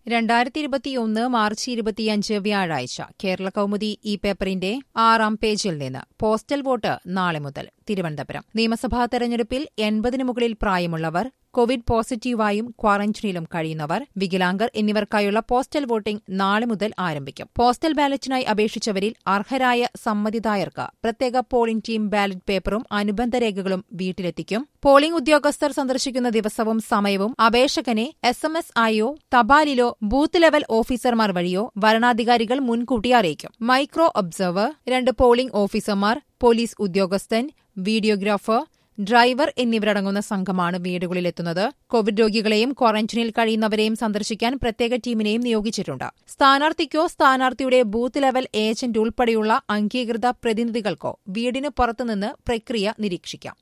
രണ്ടായിരത്തി ഇരുപത്തിയൊന്ന് മാർച്ച് ഇരുപത്തിയഞ്ച് വ്യാഴാഴ്ച കേരള കൗമുദി ഈ പേപ്പറിന്റെ ആറാം പേജിൽ നിന്ന് പോസ്റ്റൽ വോട്ട് നാളെ മുതൽ തിരുവനന്തപുരം നിയമസഭാ തെരഞ്ഞെടുപ്പിൽ എൺപതിനു മുകളിൽ പ്രായമുള്ളവർ കോവിഡ് പോസിറ്റീവായും ക്വാറന്റീനിലും കഴിയുന്നവർ വികലാംഗർ എന്നിവർക്കായുള്ള പോസ്റ്റൽ വോട്ടിംഗ് നാളെ മുതൽ ആരംഭിക്കും പോസ്റ്റൽ ബാലറ്റിനായി അപേക്ഷിച്ചവരിൽ അർഹരായ സമ്മതിദായർക്ക് പ്രത്യേക പോളിംഗ് ടീം ബാലറ്റ് പേപ്പറും അനുബന്ധ രേഖകളും വീട്ടിലെത്തിക്കും പോളിംഗ് ഉദ്യോഗസ്ഥർ സന്ദർശിക്കുന്ന ദിവസവും സമയവും അപേക്ഷകനെ എസ് എം എസ് ആയോ തപാലിലോ ബൂത്ത് ലെവൽ ഓഫീസർമാർ വഴിയോ വരണാധികാരികൾ മുൻകൂട്ടി അറിയിക്കും മൈക്രോ ഒബ്സർവർ രണ്ട് പോളിംഗ് ഓഫീസർമാർ പോലീസ് ഉദ്യോഗസ്ഥൻ വീഡിയോഗ്രാഫർ ഡ്രൈവർ എന്നിവരടങ്ങുന്ന സംഘമാണ് വീടുകളിലെത്തുന്നത് കോവിഡ് രോഗികളെയും ക്വാറന്റീനിൽ കഴിയുന്നവരെയും സന്ദർശിക്കാൻ പ്രത്യേക ടീമിനെയും നിയോഗിച്ചിട്ടുണ്ട് സ്ഥാനാർത്ഥിക്കോ സ്ഥാനാർത്ഥിയുടെ ബൂത്ത് ലെവൽ ഏജന്റ് ഉൾപ്പെടെയുള്ള അംഗീകൃത പ്രതിനിധികൾക്കോ വീടിന് പുറത്തുനിന്ന് പ്രക്രിയ നിരീക്ഷിക്കാം